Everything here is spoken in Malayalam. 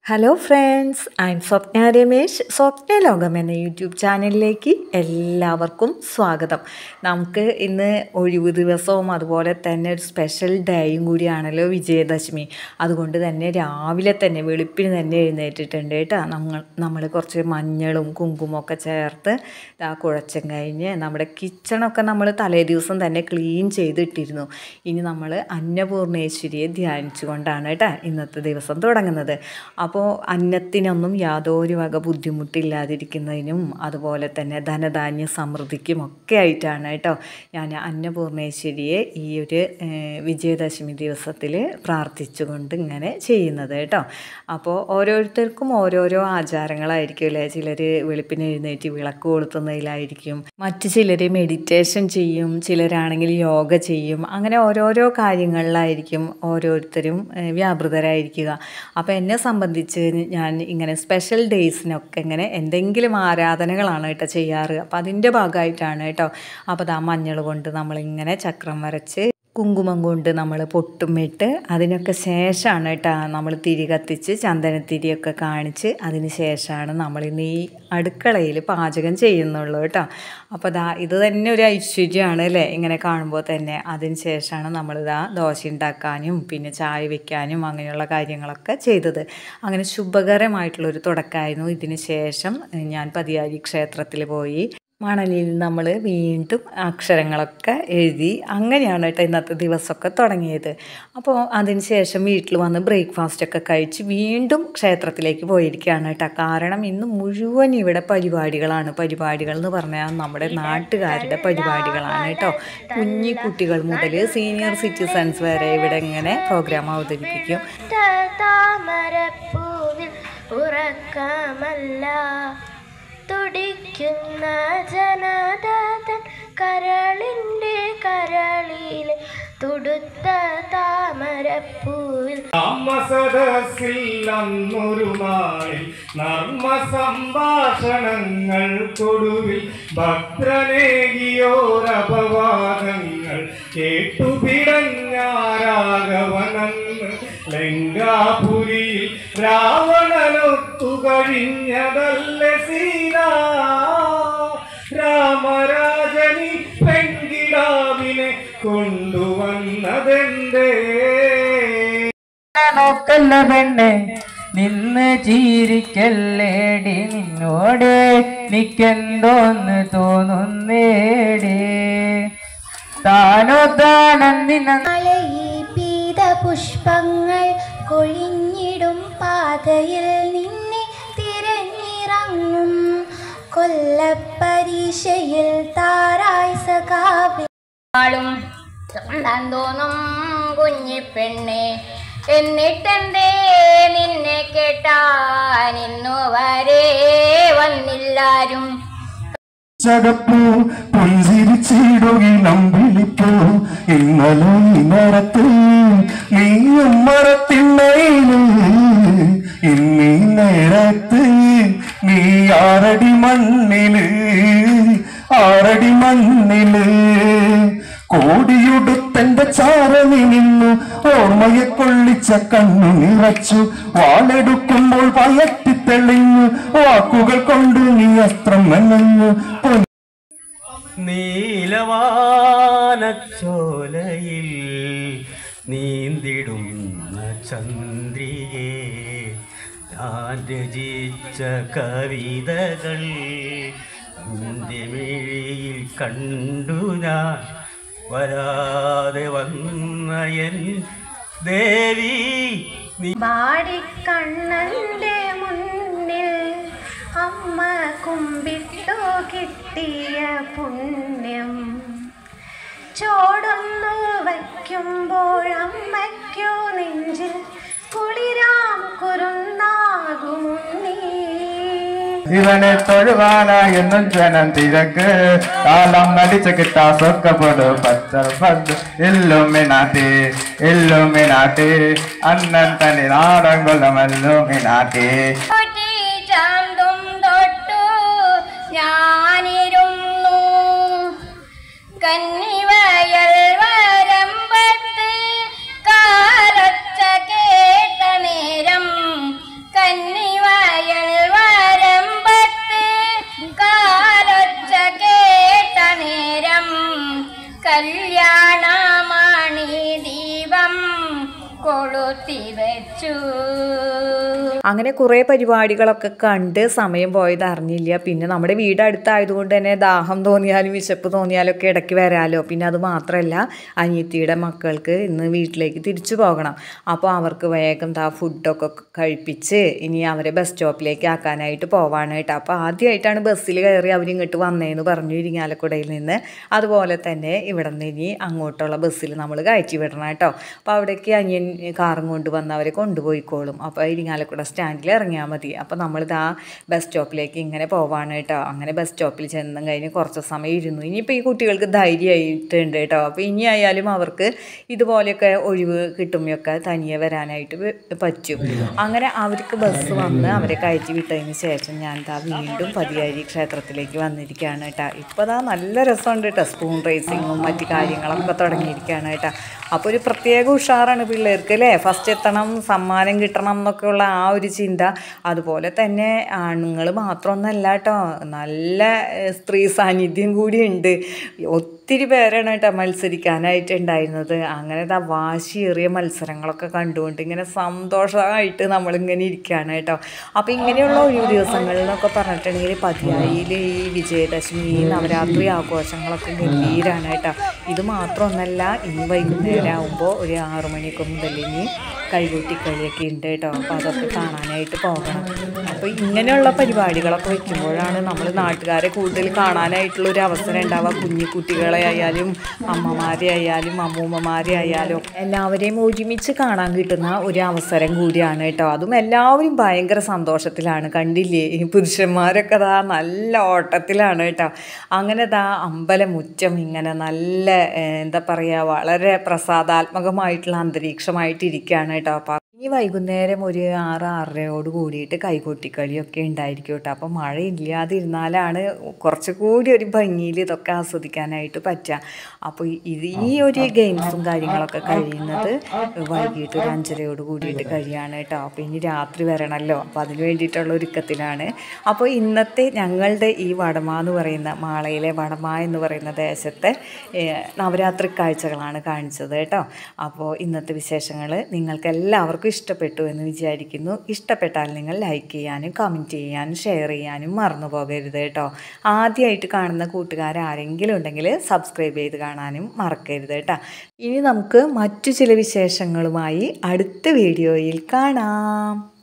hello friends I'm Swapna Ramesh Swapna ലോകം എന്ന യൂട്യൂബ് ചാനലിലേക്ക് എല്ലാവർക്കും സ്വാഗതം നമുക്ക് ഇന്ന് ഒഴിവ് ദിവസവും അതുപോലെ തന്നെ ഒരു സ്പെഷ്യൽ ഡേയും കൂടിയാണല്ലോ വിജയദശമി അതുകൊണ്ട് തന്നെ രാവിലെ തന്നെ വെളുപ്പിന് തന്നെ എഴുന്നേറ്റിട്ടുണ്ട് കേട്ടോ നമ്മൾ നമ്മൾ കുറച്ച് മഞ്ഞളും കുങ്കുമൊക്കെ ചേർത്ത് ആ കുഴച്ചും കഴിഞ്ഞ് നമ്മുടെ കിച്ചണൊക്കെ നമ്മൾ തലേ ദിവസം തന്നെ ക്ലീൻ ചെയ്തിട്ടിരുന്നു ഇനി നമ്മൾ അന്നപൂർണേശ്വരിയെ ധ്യാനിച്ചുകൊണ്ടാണ് കേട്ടോ ഇന്നത്തെ ദിവസം തുടങ്ങുന്നത് അപ്പോൾ അന്നത്തിനൊന്നും യാതൊരു വക ബുദ്ധിമുട്ടില്ലാതിരിക്കുന്നതിനും അതുപോലെ തന്നെ ധനധാന്യ സമൃദ്ധിക്കും ഒക്കെ ആയിട്ടാണ് കേട്ടോ ഞാൻ അന്നപൂർണേശ്വരിയെ ഈ ഒരു ഏഹ്, വിജയദശമി ദിവസത്തിൽ പ്രാർത്ഥിച്ചുകൊണ്ട് ഇങ്ങനെ ചെയ്യുന്നത് കേട്ടോ അപ്പോൾ ഓരോരുത്തർക്കും ഓരോരോ ആചാരങ്ങളായിരിക്കും അല്ലേ ചിലർ വെളുപ്പിന് എഴുന്നേറ്റ് വിളക്ക് കൊളുത്തുന്നതിലായിരിക്കും മറ്റു ചിലർ മെഡിറ്റേഷൻ ചെയ്യും ചിലരാണെങ്കിൽ യോഗ ചെയ്യും അങ്ങനെ ഓരോരോ കാര്യങ്ങളിലായിരിക്കും ഓരോരുത്തരും ഏഹ്, വ്യാപൃതരായിരിക്കുക അപ്പോൾ എന്നെ സംബന്ധിച്ച് ഞാൻ ഇങ്ങനെ സ്പെഷ്യൽ ഡേയ്സിനൊക്കെ ഇങ്ങനെ എന്തെങ്കിലും ആരാധനകളാണ് കേട്ടോ ചെയ്യാറ് അപ്പോൾ അതിൻ്റെ ഭാഗമായിട്ടാണ് കേട്ടോ അപ്പോൾ ദാ മഞ്ഞൾ കൊണ്ട് നമ്മളിങ്ങനെ ചക്രം വരച്ച് കുങ്കുമം കൊണ്ട് നമ്മൾ പൊട്ടുമിട്ട് അതിനൊക്കെ ശേഷമാണ് കേട്ടോ നമ്മൾ തിരി കത്തിച്ച് ചന്ദനത്തിരിയൊക്കെ കാണിച്ച് അതിന് ശേഷമാണ് നമ്മൾ ഇന്ന് ഈ അടുക്കളയിൽ പാചകം ചെയ്യുന്നുള്ളൂ കേട്ടോ അപ്പോൾ ദാ ഇത് തന്നെ ഒരു ഐശ്വര്യമാണ് അല്ലേ ഇങ്ങനെ കാണുമ്പോൾ തന്നെ അതിന് ശേഷമാണ് നമ്മളിതാ ദോശ ഉണ്ടാക്കാനും പിന്നെ ചായ വെക്കാനും അങ്ങനെയുള്ള കാര്യങ്ങളൊക്കെ ചെയ്തത് അങ്ങനെ ശുഭകരമായിട്ടുള്ളൊരു തുടക്കമായിരുന്നു ഇതിന് ശേഷം ഞാൻ പതിയാരി ക്ഷേത്രത്തിൽ പോയി മണലിൽ നമ്മൾ വീണ്ടും അക്ഷരങ്ങളൊക്കെ എഴുതി അങ്ങനെയാണ് കേട്ടോ ഇന്നത്തെ ദിവസമൊക്കെ തുടങ്ങിയത് അപ്പോൾ അതിന് ശേഷം വീട്ടിൽ വന്ന് ബ്രേക്ക്ഫാസ്റ്റ് ഒക്കെ കഴിച്ച് വീണ്ടും ക്ഷേത്രത്തിലേക്ക് പോയിരിക്കുകയാണ് കേട്ടോ കാരണം ഇന്ന് മുഴുവൻ ഇവിടെ പരിപാടികളാണ് പരിപാടികൾ എന്ന് പറഞ്ഞാൽ നമ്മുടെ നാട്ടുകാരുടെ പരിപാടികളാണ് കേട്ടോ കുഞ്ഞി കുട്ടികൾ മുതൽ സീനിയർ സിറ്റിസൺസ് വരെ ഇവിടെ ഇങ്ങനെ പ്രോഗ്രാം അവതരിപ്പിക്കും താമരപ്പൂവിൽ ഉറക്കമല്ല തുടിക്കുന്ന ജനതൻ കരളിൻ്റെ കരളിലെ തുടുത്ത താമരപ്പൂവിൽ സദസ്സിൽ അന്നൊരു നാളിൽ നർമ്മ സംഭാഷണങ്ങൾ കൊടുവിൽ ഭദ്രനേകിയോരപവാദങ്ങൾ കേട്ടുപിടഞ്ഞാരാഘവനെന്ന് ലങ്കാപുരിയിൽ രാവണനൊത്തു കഴിഞ്ഞതല്ല സീത രാമരാജനി പെൺകിടാവിനെ കൊണ്ടുവന്നതെന്തേ നോക്കല്ല പെണ്ണെ നിന്ന് ചീരിക്കല്ലേടി നിന്നോട് നിക്കെന്തോന്ന് തോന്നുന്നേടി താനോ താനെന്തിന നാളെ ഈ പീത പുഷ്പങ്ങൾ കൊഴിഞ്ഞിടും പാതയിൽ നിന്നെ തിരഞ്ഞിറങ്ങും കൊല്ലപ്പരീക്ഷയിൽ താരായി സഖാവി ആളും സ്വന്തം തോന്നും കുഞ്ഞിപ്പെണ്ണെ എന്നിട്ടെന്തേ നിന്നെ കേട്ടാൻ ഇന്നു വരെ വന്നില്ലാരും ചകപ്പൂ പുഞ്ചിരിച്ചിടുകിണം വിളിപ്പൂ ഇന്നലെ ഈ നേരത്ത് നീയും മരത്തിണ്ണയില് ഇന്നീ നേരത്ത് നീ ആറടി മണ്ണില് ആറടി മണ്ണില് കോടിയുടുത്തന്റെ ചാരനി നിന്നു ഓർമ്മയെ കൊള്ളിച്ച കണ്ണു നിറച്ചു വാളെടുക്കുമ്പോൾ പയറ്റി തെളിഞ്ഞു വാക്കുകൾ കൊണ്ട് നീ അസ്ത്രം നനഞ്ഞു പൊൻ നീലവാനച്ചോലയിൽ നീന്തിടുന്ന ചന്ദ്രികേ ഞാൻ രചിച്ച കവിതകൾ നിന്റെ മിഴിയിൽ കണ്ടു ഞാൻ വരാതെ വന്ന എൻ ദേവി നീ ബാടിക്കണ്ണന്റെ മുന്നിൽ അമ്മ കുമ്പിട്ടു കിട്ടിയ പുണ്യം ചോടൊന്നു വയ്ക്കുമ്പോൾ അമ്മയ്ക്കു നെഞ്ചിൽ കുളിരാം കുരുന്നാകുമുന്നീ ഇവനെ തൊഴുവാനായി എന്നും ജനം തിരക്ക് കാലം നടിച്ച് കിട്ടാ സൊക്കപ്പെടു പച്ച പത്ത് ഇല്ലുമിനാട്ടി ഇല്ലുമിനാട്ടി അണ്ണൻ തനി നാടൻ കൊല്ലമല്ലുമിനാട്ടി കുറ്റി ചാന്തും തൊട്ടു ഞാനിരുന്നു കന്നിവയൽ വരമ്പത്ത് കാലച്ച കേട്ട നേരം കന്നി അങ്ങനെ കുറേ പരിപാടികളൊക്കെ കണ്ട് സമയം പോയത് അറിഞ്ഞില്ല പിന്നെ നമ്മുടെ വീട് അടുത്തായതുകൊണ്ട് തന്നെ ദാഹം തോന്നിയാലും വിശപ്പ് തോന്നിയാലും ഒക്കെ ഇടയ്ക്ക് വരാമല്ലോ പിന്നെ അത് മാത്രമല്ല അനിയത്തിയുടെ മക്കൾക്ക് ഇന്ന് വീട്ടിലേക്ക് തിരിച്ചു പോകണം അപ്പോൾ അവർക്ക് വേഗം ദാ ഫുഡൊക്കെ കഴിപ്പിച്ച് ഇനി അവരെ ബസ് സ്റ്റോപ്പിലേക്ക് ആക്കാനായിട്ട് പോവാണ് കേട്ടോ അപ്പോൾ ആദ്യമായിട്ടാണ് ബസ്സിൽ കയറി അവരിങ്ങോട്ട് വന്നതെന്ന് പറഞ്ഞു ഇരിങ്ങാലക്കുടയിൽ നിന്ന് അതുപോലെ തന്നെ ഇവിടെ നിന്ന് ഇനി അങ്ങോട്ടുള്ള ബസ്സിൽ നമ്മൾ കയറ്റി വിടണം കേട്ടോ അപ്പോൾ അവിടേക്ക് അനിയൻ കാറും കൊണ്ട് വന്ന് അവരെ കൊണ്ടുപോയിക്കോളും അപ്പോൾ ഇരിങ്ങാലക്കുട സ്റ്റാൻഡിൽ ഇറങ്ങിയാൽ മതി അപ്പോൾ നമ്മളിതാ ബസ് സ്റ്റോപ്പിലേക്ക് ഇങ്ങനെ പോവാണ് കേട്ടോ അങ്ങനെ ബസ് സ്റ്റോപ്പിൽ ചെന്നും കഴിഞ്ഞ് കുറച്ച് സമയം ഇരുന്നു ഇനിയിപ്പോൾ ഈ കുട്ടികൾക്ക് ധൈര്യമായിട്ടുണ്ട് കേട്ടോ അപ്പോൾ ഇനി ആയാലും അവർക്ക് ഇതുപോലെയൊക്കെ ഒഴിവ് കിട്ടുമ്പോഴൊക്കെ തനിയെ വരാനായിട്ട് വ- പറ്റും അങ്ങനെ അവർക്ക് ബസ് വന്ന് അവരെ കയറ്റി വിട്ടതിന് ശേഷം ഞാൻ ദാ വീണ്ടും പതിയാരി ക്ഷേത്രത്തിലേക്ക് വന്നിരിക്കുകയാണ് കേട്ടോ ഇപ്പോൾ ദാ നല്ല രസമുണ്ട് കേട്ടോ സ്പൂൺ റേസിങ്ങും മറ്റു കാര്യങ്ങളൊക്കെ തുടങ്ങിയിരിക്കുകയാണ് കേട്ടോ അപ്പോൾ ഒരു പ്രത്യേക ഉഷാറാണ് പിള്ളേർക്ക് അല്ലേ ഫസ്റ്റ് എത്തണം സമ്മാനം കിട്ടണം എന്നൊക്കെയുള്ള ആ ഒരു ചിന്ത അതുപോലെ തന്നെ ആണുങ്ങൾ മാത്രമൊന്നല്ല കേട്ടോ നല്ല ഏഹ്, സ്ത്രീ സാന്നിധ്യം കൂടിയുണ്ട് ഒത്തിരി പേരാണ് കേട്ടോ മത്സരിക്കാനായിട്ട് ഉണ്ടായിരുന്നത് അങ്ങനെ ദാ വാശിയേറിയ മത്സരങ്ങളൊക്കെ കണ്ടുകൊണ്ട് ഇങ്ങനെ സന്തോഷമായിട്ട് നമ്മളിങ്ങനെ ഇരിക്കുകയാണ് കേട്ടോ അപ്പോൾ ഇങ്ങനെയുള്ള ഒഴിവ് ദിവസങ്ങളിൽ എന്നൊക്കെ പറഞ്ഞിട്ടുണ്ടെങ്കിൽ പതിയായിൽ ഈ വിജയദശമി നവരാത്രി ആഘോഷങ്ങളൊക്കെ ഗംഭീരമാണ് കേട്ടോ ഇത് മാത്രമൊന്നല്ല ഇനി വൈകുന്നേരം ആകുമ്പോൾ ഒരു ആറു മണിയൊക്കെ മുതൽ ഇനി കൈകൊട്ടിക്കളിയൊക്കെ ഉണ്ട് കേട്ടോ അപ്പോൾ അതൊക്കെ കാണാനായിട്ട് പോകണം അപ്പോൾ ഇങ്ങനെയുള്ള പരിപാടികളൊക്കെ വെക്കുമ്പോഴാണ് നമ്മൾ നാട്ടുകാരെ കൂടുതൽ കാണാനായിട്ടുള്ള ഒരു അവസരം ഉണ്ടാവുക കുഞ്ഞു കുട്ടികളെ ആയാലും അമ്മമാരെ ആയാലും അമ്മൂമ്മമാരെ ആയാലും എല്ലാവരെയും ഒരുമിച്ച് കാണാൻ കിട്ടുന്ന ഒരു അവസരം കൂടിയാണ് കേട്ടോ അതും എല്ലാവരും ഭയങ്കര സന്തോഷത്തിലാണ് കണ്ടില്ലേ ഈ പുരുഷന്മാരൊക്കെ ദാ നല്ല ഓട്ടത്തിലാണ് കേട്ടോ അങ്ങനെ ദാ അമ്പലമുറ്റം ഇങ്ങനെ നല്ല ഏഹ്, എന്താ പറയുക വളരെ പ്രസാദാത്മകമായിട്ടുള്ള അന്തരീക്ഷമായിട്ട് ഇരിക്കുകയാണ് കേട്ടോ അപ്പോൾ ഇനി വൈകുന്നേരം ഒരു ആറ് ആറരയോട് കൂടിയിട്ട് കൈകൊട്ടിക്കളിയൊക്കെ ഉണ്ടായിരിക്കും കേട്ടോ അപ്പോൾ മഴ ഇല്ലാതിരുന്നാലാണ് കുറച്ചുകൂടി ഒരു ഭംഗിയിൽ ഇതൊക്കെ ആസ്വദിക്കാനായിട്ട് പറ്റുക അപ്പോൾ ഇത് ഈ ഒരു ഗെയിംസും കാര്യങ്ങളൊക്കെ കഴിയുന്നത് വൈകിട്ട് ഒരു അഞ്ചരയോട് കൂടിയിട്ട് കഴിയാണ് കേട്ടോ അപ്പോൾ ഇനി രാത്രി വരണമല്ലോ അപ്പോൾ അതിന് വേണ്ടിയിട്ടുള്ള ഒരുക്കത്തിലാണ് അപ്പോൾ ഇന്നത്തെ ഞങ്ങളുടെ ഈ വടമ എന്ന് പറയുന്ന മാളയിലെ വടമ എന്ന് പറയുന്ന ദേശത്തെ ഏഹ്, നവരാത്രി കാഴ്ചകളാണ് കാണിച്ചത് കേട്ടോ അപ്പോൾ ഇന്നത്തെ വിശേഷങ്ങൾ നിങ്ങൾക്ക് എല്ലാവർക്കും ഇഷ്ടപ്പെട്ടു എന്ന് വിചാരിക്കുന്നു ഇഷ്ടപ്പെട്ടാൽ നിങ്ങൾ ലൈക്ക് ചെയ്യാനും കമൻറ്റ് ചെയ്യാനും ഷെയർ ചെയ്യാനും മറന്നു പോകരുത് കേട്ടോ ആദ്യമായിട്ട് കാണുന്ന കൂട്ടുകാർ ആരെങ്കിലും ഉണ്ടെങ്കിൽ സബ്സ്ക്രൈബ് ചെയ്ത് കാണാനും മറക്കരുത് കേട്ടോ ഇനി നമുക്ക് മറ്റു ചില വിശേഷങ്ങളുമായി അടുത്ത വീഡിയോയിൽ കാണാം